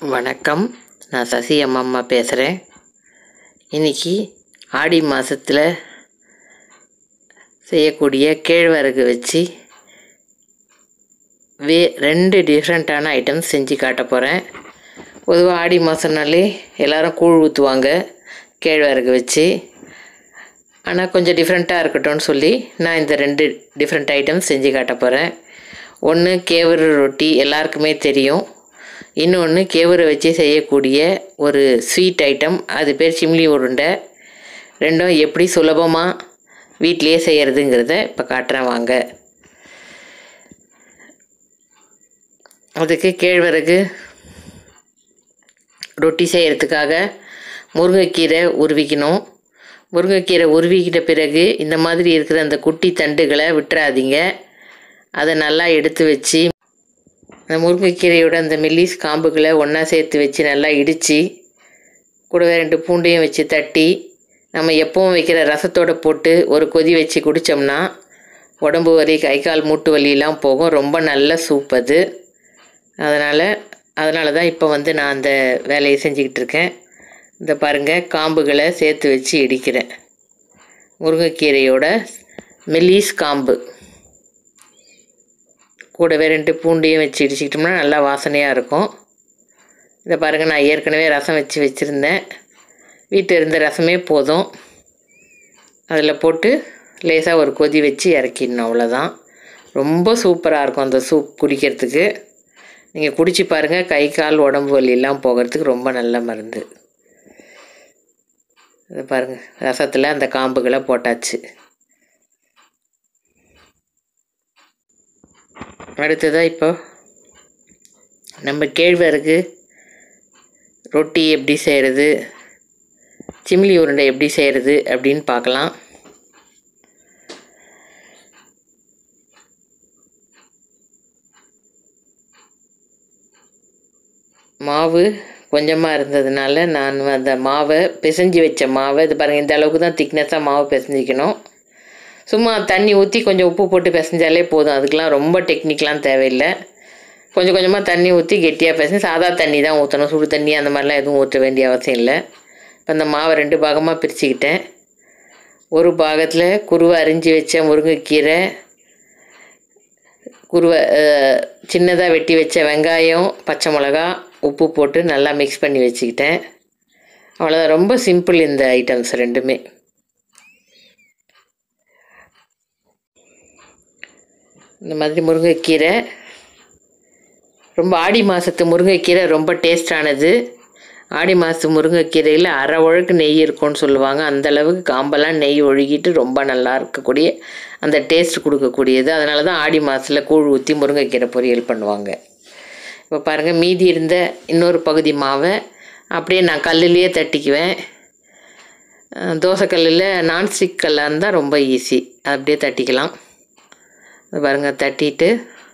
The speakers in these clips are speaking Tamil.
வணக்கம் நான் சசி அம்மம்மா பேசுகிறேன் இன்னைக்கு ஆடி மாதத்தில் செய்யக்கூடிய கேழ்வரகு வச்சு வே ரெண்டு டிஃப்ரெண்ட்டான ஐட்டம்ஸ் செஞ்சு காட்ட போகிறேன் பொதுவாக ஆடி மாதம்னாலே எல்லாரும் கூழ் ஊற்றுவாங்க கேழ்வரகு வச்சு ஆனால் கொஞ்சம் டிஃப்ரெண்ட்டாக இருக்கட்டும்னு சொல்லி நான் இந்த ரெண்டு டிஃப்ரெண்ட் ஐட்டம்ஸ் செஞ்சு காட்ட போகிறேன் ஒன்று கேவரு ரொட்டி எல்லாருக்குமே தெரியும் இன்னொன்று கேவரை வச்சு செய்யக்கூடிய ஒரு ஸ்வீட் ஐட்டம் அது பேர் சிம்லி உருண்டை ரெண்டும் எப்படி சுலபமாக வீட்டிலையே செய்கிறதுங்கிறத இப்போ காட்டுறேன் வாங்க அதுக்கு கேழ்வரகு ரொட்டி செய்கிறதுக்காக முருங்கைக்கீரை உருவிக்கணும் முருங்கைக்கீரை உருவிக்கிட்ட பிறகு இந்த மாதிரி இருக்கிற அந்த குட்டி தண்டுகளை விட்டுறாதீங்க அதை நல்லா எடுத்து வச்சு அந்த முருங்கைக்கீரையோட அந்த மெல்லிஸ் காம்புகளை ஒன்றா சேர்த்து வச்சு நல்லா இடித்து கூடவே ரெண்டு பூண்டையும் வச்சு தட்டி நம்ம எப்பவும் வைக்கிற ரசத்தோடு போட்டு ஒரு கொதி வச்சு குடித்தோம்னா உடம்பு வலி கை கால் மூட்டு வலியெல்லாம் போகும் ரொம்ப நல்ல சூப் அது அதனால் அதனால தான் இப்போ வந்து நான் அந்த வேலையை செஞ்சுக்கிட்டு இருக்கேன் இந்த பாருங்கள் காம்புகளை சேர்த்து வச்சு இடிக்கிறேன் முருங்கைக்கீரையோட மெல்லிஸ் காம்பு கூடவே ரெண்டு பூண்டையும் வச்சு இடிச்சிக்கிட்டோம்னா நல்லா வாசனையாக இருக்கும் இதை பாருங்கள் நான் ஏற்கனவே ரசம் வச்சு வச்சுருந்தேன் வீட்டில் இருந்த ரசமே போதும் அதில் போட்டு லேசாக ஒரு கொதி வச்சு இறக்கிடணும் அவ்வளோதான் ரொம்ப சூப்பராக இருக்கும் அந்த சூப் குடிக்கிறதுக்கு நீங்கள் குடிச்சு பாருங்கள் கை கால் உடம்பு வலியெல்லாம் போகிறதுக்கு ரொம்ப நல்ல மருந்து இது பாருங்கள் ரசத்தில் அந்த காம்புகளை போட்டாச்சு அடுத்ததாக இப்போ நம்ம கேழ்வரகு ரொட்டி எப்படி செய்கிறது சிம்லி உருண்டை எப்படி செய்கிறது அப்படின்னு பார்க்கலாம் மாவு கொஞ்சமாக இருந்ததுனால நான் அந்த மாவை பிசைஞ்சு வச்ச மாவை இது பாருங்கள் இந்த அளவுக்கு தான் திக்னஸாக மாவு பிசைஞ்சிக்கணும் சும்மா தண்ணி ஊற்றி கொஞ்சம் உப்பு போட்டு பிசைஞ்சாலே போதும் அதுக்கெலாம் ரொம்ப டெக்னிக்லாம் தேவையில்லை கொஞ்சம் கொஞ்சமாக தண்ணி ஊற்றி கெட்டியாக பிசைஞ்சு சாதா தண்ணி தான் ஊற்றணும் சுடு தண்ணி அந்த மாதிரிலாம் எதுவும் ஊற்ற வேண்டிய அவசியம் இல்லை இப்போ அந்த மாவை ரெண்டு பாகமாக பிரிச்சுக்கிட்டேன் ஒரு பாகத்தில் குருவை அரிஞ்சு வச்ச முருங்கைக்கீரை குருவை சின்னதாக வெட்டி வச்ச வெங்காயம் பச்சை மிளகா உப்பு போட்டு நல்லா மிக்ஸ் பண்ணி வச்சுக்கிட்டேன் அவ்வளோதான் ரொம்ப சிம்பிள் இந்த ஐட்டம்ஸ் ரெண்டுமே இந்த மாதிரி முருங்கைக்கீரை ரொம்ப ஆடி மாதத்து முருங்கைக்கீரை ரொம்ப டேஸ்டானது ஆடி மாதத்து முருங்கைக்கீரையில் அரை ஒழுக்கு நெய் இருக்கும்னு சொல்லுவாங்க அந்த அளவுக்கு காம்பெல்லாம் நெய் ஒழுகிட்டு ரொம்ப நல்லா இருக்கக்கூடிய அந்த டேஸ்ட் கொடுக்கக்கூடியது அதனால தான் ஆடி மாதத்தில் கூழ் ஊற்றி முருங்கைக்கீரை பொரியல் பண்ணுவாங்க இப்போ பாருங்கள் மீதி இருந்த இன்னொரு பகுதி மாவை அப்படியே நான் கல்லுலேயே தட்டிக்குவேன் தோசைக்கல்லில் நான்ஸ்டிக் கல்லாக இருந்தால் ரொம்ப ஈஸி அப்படியே தட்டிக்கலாம் பாருங்கள் தட்டிட்டு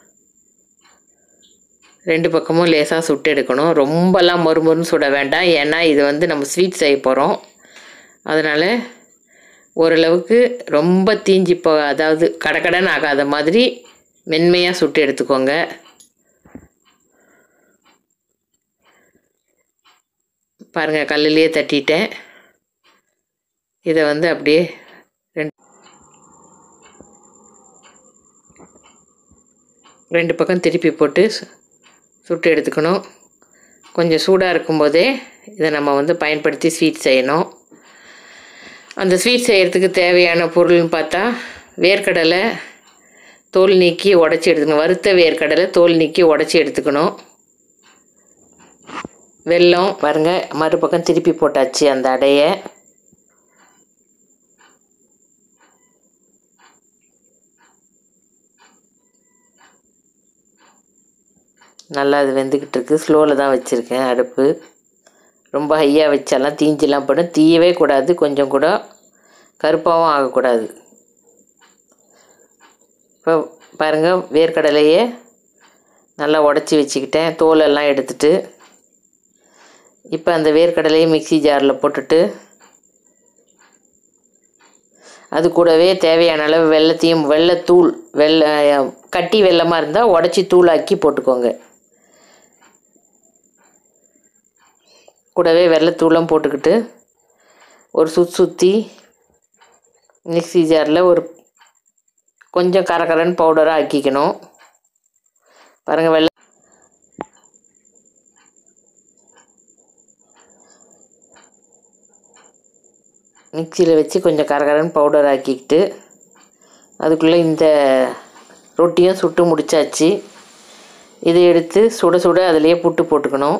ரெண்டு பக்கமும் லேசாக சுட்டு எடுக்கணும் ரொம்பலாம் மொறுமொறுன்னு சுட வேண்டாம் ஏன்னா இது வந்து நம்ம ஸ்வீட் செய்ய போகிறோம் அதனால் ஓரளவுக்கு ரொம்ப தீஞ்சி போ அதாவது கடக்கடன் ஆகாத மாதிரி மென்மையாக சுட்டு எடுத்துக்கோங்க பாருங்கள் கல்லுலேயே தட்டிட்டேன் இதை வந்து அப்படியே ரெண்டு ரெண்டு பக்கம் திருப்பி போட்டு சுட்டு எடுத்துக்கணும் கொஞ்சம் சூடாக இருக்கும்போதே இதை நம்ம வந்து பயன்படுத்தி ஸ்வீட் செய்யணும் அந்த ஸ்வீட் செய்கிறதுக்கு தேவையான பொருள்னு பார்த்தா வேர்க்கடலை தோல் நீக்கி உடச்சி எடுத்துக்கணும் வறுத்த வேர்க்கடலை தோல் நீக்கி உடச்சி எடுத்துக்கணும் வெல்லம் பாருங்கள் மறுபக்கம் திருப்பி போட்டாச்சு அந்த அடையை நல்லா அது வெந்துக்கிட்டு இருக்குது ஸ்லோவில் தான் வச்சுருக்கேன் அடுப்பு ரொம்ப ஹையாக வச்சாலாம் தீஞ்செல்லாம் போடும் தீயவே கூடாது கொஞ்சம் கூட கருப்பாகவும் ஆகக்கூடாது இப்போ பாருங்கள் வேர்க்கடலையே நல்லா உடச்சி வச்சுக்கிட்டேன் தோலெல்லாம் எடுத்துட்டு இப்போ அந்த வேர்க்கடலையை மிக்சி ஜாரில் போட்டுட்டு அது கூடவே தேவையான அளவு வெள்ளத்தையும் வெள்ளத்தூள் வெள்ளை கட்டி வெள்ளமாக இருந்தால் உடச்சி தூளாக்கி போட்டுக்கோங்க கூடவே வெள்ளைத்தூளும் போட்டுக்கிட்டு ஒரு சுற்றி சுற்றி மிக்ஸி ஜாரில் ஒரு கொஞ்சம் கரகரன்னு பவுடராக ஆக்கிக்கணும் பாருங்கள் வெள்ளை மிக்சியில் வச்சு கொஞ்சம் கரகரன்னு பவுடர் ஆக்கிக்கிட்டு அதுக்குள்ளே இந்த ரொட்டியும் சுட்டு முடிச்சாச்சு இதை எடுத்து சுட சுட அதிலேயே புட்டு போட்டுக்கணும்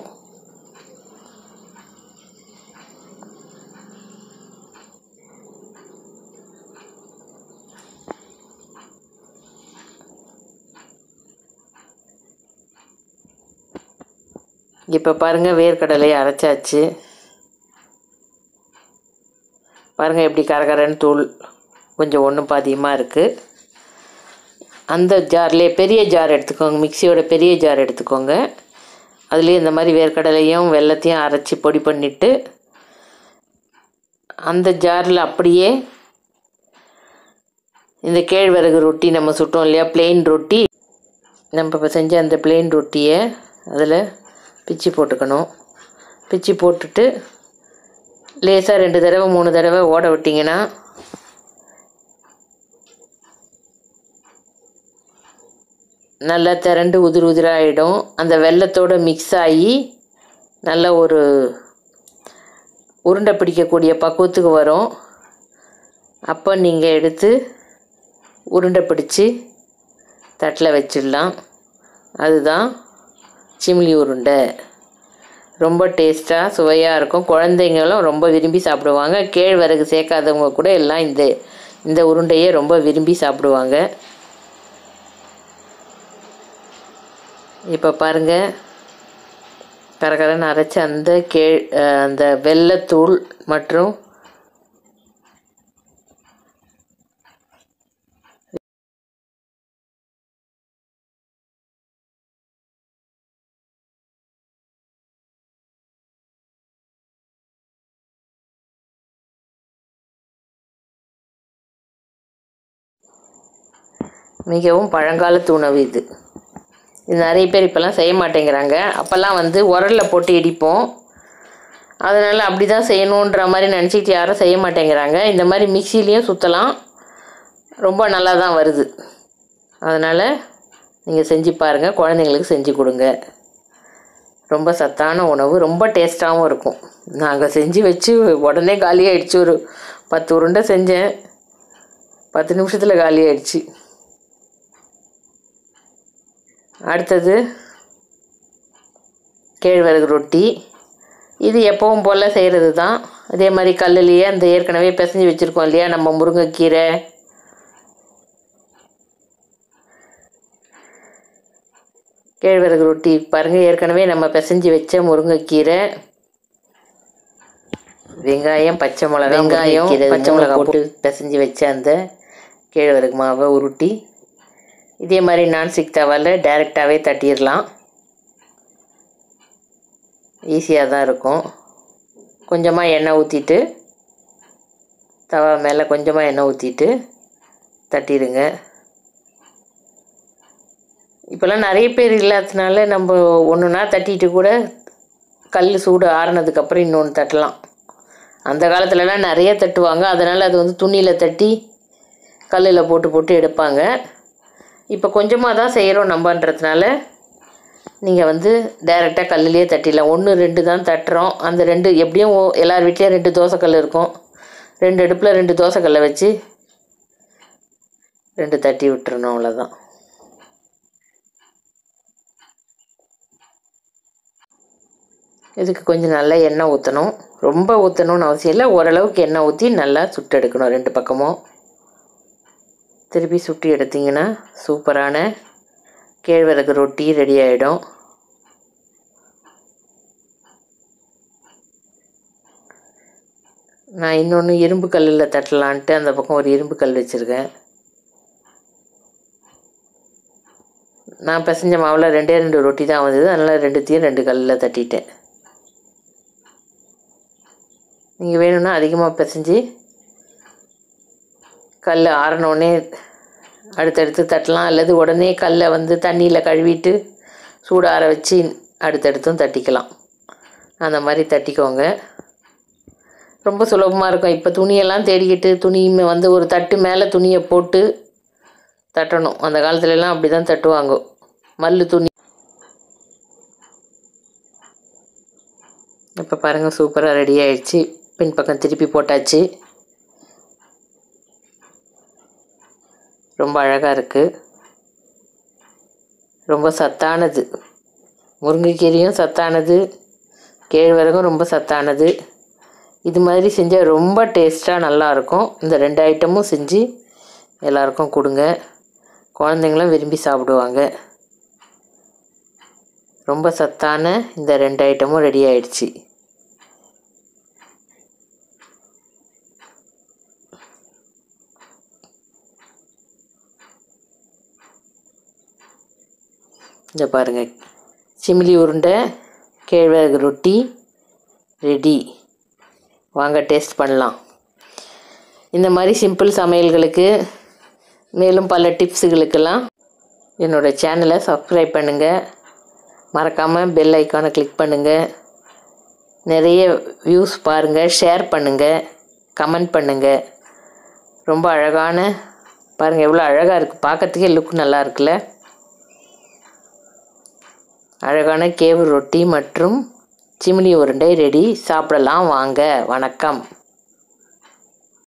இப்போ பாருங்கள் வேர்க்கடலையை அரைச்சாச்சு பாருங்கள் எப்படி கரகரன்னு தூள் கொஞ்சம் ஒன்றும் பாதியமாக இருக்குது அந்த ஜார்லேயே பெரிய ஜார் எடுத்துக்கோங்க மிக்சியோட பெரிய ஜார் எடுத்துக்கோங்க அதுலேயே இந்த மாதிரி வேர்க்கடலையும் வெள்ளத்தையும் அரைச்சி பொடி பண்ணிவிட்டு அந்த ஜாரில் அப்படியே இந்த கேழ்வரகு ரொட்டி நம்ம சுட்டோம் இல்லையா பிளெயின் ரொட்டி நம்ம இப்போ செஞ்ச அந்த பிளெயின் ரொட்டியை அதில் பிச்சு போட்டுக்கணும் பிச்சு போட்டுட்டு லேசாக ரெண்டு தடவை மூணு தடவை ஓட விட்டிங்கன்னா நல்லா திரண்டு உதிர் உதிராகிடும் அந்த வெள்ளத்தோடு மிக்ஸ் ஆகி நல்ல ஒரு உருண்டை பிடிக்கக்கூடிய பக்குவத்துக்கு வரும் அப்போ நீங்கள் எடுத்து உருண்டை பிடிச்சி தட்டில் வச்சிடலாம் அதுதான் சிம்லி உருண்டை ரொம்ப டேஸ்ட்டாக சுவையாக இருக்கும் குழந்தைங்களும் ரொம்ப விரும்பி சாப்பிடுவாங்க கேழ்வரகு சேர்க்காதவங்க கூட எல்லாம் இந்த இந்த உருண்டையை ரொம்ப விரும்பி சாப்பிடுவாங்க இப்போ பாருங்கள் கரகரன்னு அரைச்ச அந்த கே அந்த வெள்ளத்தூள் மற்றும் மிகவும் பழங்காலத்து உணவு இது இது நிறைய பேர் இப்போல்லாம் செய்ய மாட்டேங்கிறாங்க அப்போல்லாம் வந்து உரலில் போட்டு இடிப்போம் அதனால் அப்படி தான் செய்யணுன்ற மாதிரி நினச்சிக்கிட்டு யாரும் செய்ய மாட்டேங்கிறாங்க இந்த மாதிரி மிக்சிலையும் சுற்றலாம் ரொம்ப நல்லா தான் வருது அதனால் நீங்கள் செஞ்சு பாருங்கள் குழந்தைங்களுக்கு செஞ்சு கொடுங்க ரொம்ப சத்தான உணவு ரொம்ப டேஸ்ட்டாகவும் இருக்கும் நாங்கள் செஞ்சு வச்சு உடனே காலியாகிடுச்சு ஒரு பத்து உருண்டை செஞ்சேன் பத்து நிமிஷத்தில் காலியாகிடுச்சு அடுத்தது கேழ்வரகு ரொட்டி இது எப்பவும் போல் செய்கிறது தான் அதே மாதிரி கல்லுலேயே அந்த ஏற்கனவே பிசைஞ்சு வச்சுருக்கோம் இல்லையா நம்ம முருங்கைக்கீரை கேழ்வரகு ரொட்டி பாருங்கள் ஏற்கனவே நம்ம பிசைஞ்சு வச்ச முருங்கைக்கீரை வெங்காயம் பச்சை மிளகா வெங்காயம் பச்சை மிளகா போட்டு பிசைஞ்சு வச்ச அந்த கேழ்வரகு மாவை உருட்டி இதே மாதிரி நான்ஸ்டிக் தவாவில் டைரெக்டாகவே தட்டிடலாம் ஈஸியாக தான் இருக்கும் கொஞ்சமாக எண்ணெய் ஊற்றிட்டு தவா மேலே கொஞ்சமாக எண்ணெய் ஊற்றிட்டு தட்டிடுங்க இப்போல்லாம் நிறைய பேர் இல்லாததுனால நம்ம ஒன்றுனா தட்டிட்டு கூட கல் சூடு ஆறுனதுக்கப்புறம் இன்னொன்று தட்டலாம் அந்த காலத்துலலாம் நிறைய தட்டுவாங்க அதனால் அது வந்து துணியில் தட்டி கல்லில் போட்டு போட்டு எடுப்பாங்க இப்போ கொஞ்சமாக தான் செய்கிறோம் நம்மன்றதுனால நீங்கள் வந்து டைரெக்டாக கல்லுலேயே தட்டிடலாம் ஒன்று ரெண்டு தான் தட்டுறோம் அந்த ரெண்டு எப்படியும் ஓ- எல்லார் வீட்லேயும் ரெண்டு தோசைக்கல் இருக்கும் ரெண்டு அடுப்பில் ரெண்டு தோசைக்கல்லை வச்சு ரெண்டு தட்டி விட்டுறணும் அவ்வளோதான் இதுக்கு கொஞ்சம் நல்லா எண்ணெய் ஊற்றணும் ரொம்ப ஊற்றணும்னு அவசியம் இல்லை ஓரளவுக்கு எண்ணெய் ஊற்றி நல்லா சுட்டு எடுக்கணும் ரெண்டு பக்கமும் திருப்பி சுட்டி எடுத்தீங்கன்னா சூப்பரான கேழ்வரகு ரொட்டி ரெடி ஆகிடும் நான் இன்னொன்று இரும்பு கல்லில் தட்டலான்ட்டு அந்த பக்கம் ஒரு இரும்பு கல் வச்சுருக்கேன் நான் பிசைஞ்ச மாவில் ரெண்டே ரெண்டு ரொட்டி தான் வந்தது அதனால் ரெண்டுத்தையும் ரெண்டு கல்லில் தட்டிட்டேன் நீங்கள் வேணும்னா அதிகமாக பிசைஞ்சு கல் ஆறினோடனே அடுத்தடுத்து தட்டலாம் அல்லது உடனே கல்லை வந்து தண்ணியில் கழுவிட்டு சூடு ஆற வச்சு அடுத்தடுத்தும் தட்டிக்கலாம் அந்த மாதிரி தட்டிக்கோங்க ரொம்ப சுலபமாக இருக்கும் இப்போ துணியெல்லாம் தேடிக்கிட்டு துணி மே- வந்து ஒரு தட்டு மேலே துணியை போட்டு தட்டணும் அந்த காலத்துலலாம் அப்படி தான் தட்டுவாங்க மல்லு துணி இப்போ பாருங்கள் சூப்பராக ரெடி ஆயிடுச்சு பின்பக்கம் திருப்பி போட்டாச்சு ரொம்ப அழகாக இருக்குது ரொம்ப சத்தானது முருங்கைக்கீரையும் சத்தானது கேழ்வரகும் ரொம்ப சத்தானது இது மாதிரி செஞ்சால் ரொம்ப டேஸ்ட்டாக நல்லாயிருக்கும் இந்த ரெண்டு ஐட்டமும் செஞ்சு எல்லாருக்கும் கொடுங்க குழந்தைங்களும் விரும்பி சாப்பிடுவாங்க ரொம்ப சத்தான இந்த ரெண்டு ஐட்டமும் ரெடி ஆயிடுச்சு இந்த பாருங்கள் சிமிலி உருண்டை கேழ்வரகு ரொட்டி ரெடி வாங்க டேஸ்ட் பண்ணலாம் இந்த மாதிரி சிம்பிள் சமையல்களுக்கு மேலும் பல டிப்ஸுகளுக்கெல்லாம் என்னோடய சேனலை சப்ஸ்கிரைப் பண்ணுங்கள் மறக்காமல் பெல் ஐக்கானை கிளிக் பண்ணுங்கள் நிறைய வியூஸ் பாருங்கள் ஷேர் பண்ணுங்கள் கமெண்ட் பண்ணுங்கள் ரொம்ப அழகான பாருங்கள் எவ்வளோ அழகாக இருக்குது பார்க்கறதுக்கே லுக் நல்லா இருக்குல்ல அழகான கேவு ரொட்டி மற்றும் சிமிலி உருண்டை ரெடி சாப்பிடலாம் வாங்க வணக்கம்